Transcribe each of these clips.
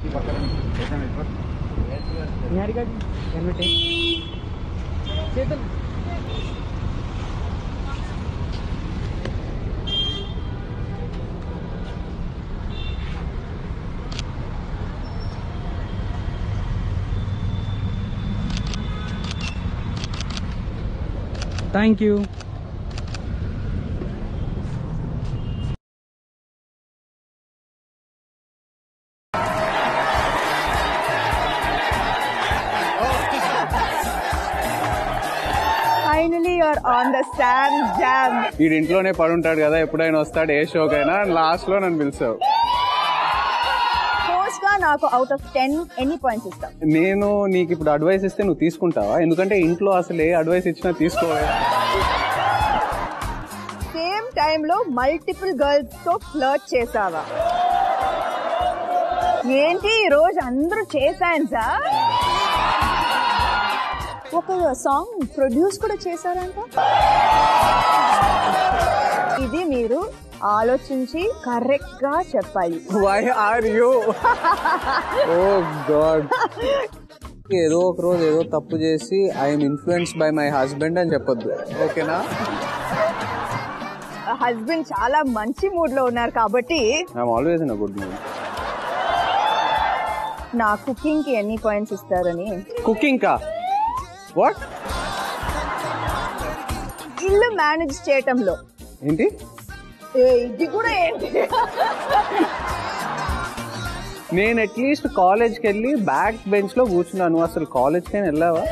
Niharika ji can we take Chetan thank you finally you're on the Sam Jam వీడి ఇంట్లోనే పడుంటాడు కదా ఎప్పుడైనా వస్తాడు ఏ షోకైనా లాస్ట్ లో నన్ను పిలిచావు హోస్ట్ గా నాకు అవుట్ ఆఫ్ టెన్ ఎన్ని పాయింట్స్ ఇస్తాం నేను నీకు ఇప్పుడు అడ్వైస్ ఇస్తే నువ్వు తీసుకుంటావా ఎందుకంటే ఇంట్లో అసలు ఏ అడ్వైస్ ఇచ్చినా తీసుకోవాలి సేమ్ టైమ్ లో మల్టిపుల్ గర్ల్స్ తో ఫ్లర్ట్ చేసావా ఏంటి ఈ రోజు అందరూ చేశాను సార్ ఒక సాంగ్ ప్రొడ్యూస్ కూడా చేశారంట ఇది మీరు ఆలోచించి కరెక్ట్ గా చెప్పాలి why are you oh god ఏదో ఒక రోజు ఏదో తప్పు చేసి I'm influence by my husband అని చెప్పొద్దు ఓకేనా హస్బెండ్ చాలా మంచి మూడ్ లో ఉన్నారు కాబట్టి I'm always in a good mood నా కుకింగ్ కి ఎన్ని పాయింట్స్ ఇస్తారని కుకింగ్ కా వాట్ ఇల్లు మేనేజ్ చేయటంలో ఏంటి ఏ, ఇది కూడా ఏంటి నేను అట్లీస్ట్ కాలేజ్కి వెళ్ళి బ్యాక్ బెంచ్ లో కూర్చున్నాను అసలు కాలేజ్కి వెళ్ళావా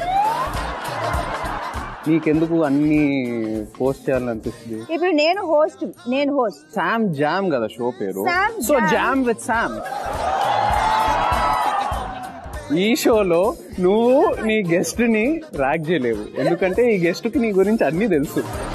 నీకెందుకు అన్ని పోస్ట్ చేయాలనిపిస్తుంది ఇప్పుడు నేను హోస్ట్ నేను హోస్ట్ శామ్ జామ్ కదా షో పేరు Sam so Jam. Jam with Sam ఈ షోలో నువ్వు నీ గెస్ట్ ని ర్యాక్ చేయలేవు ఎందుకంటే ఈ గెస్ట్ కి నీ గురించి అన్ని తెలుసు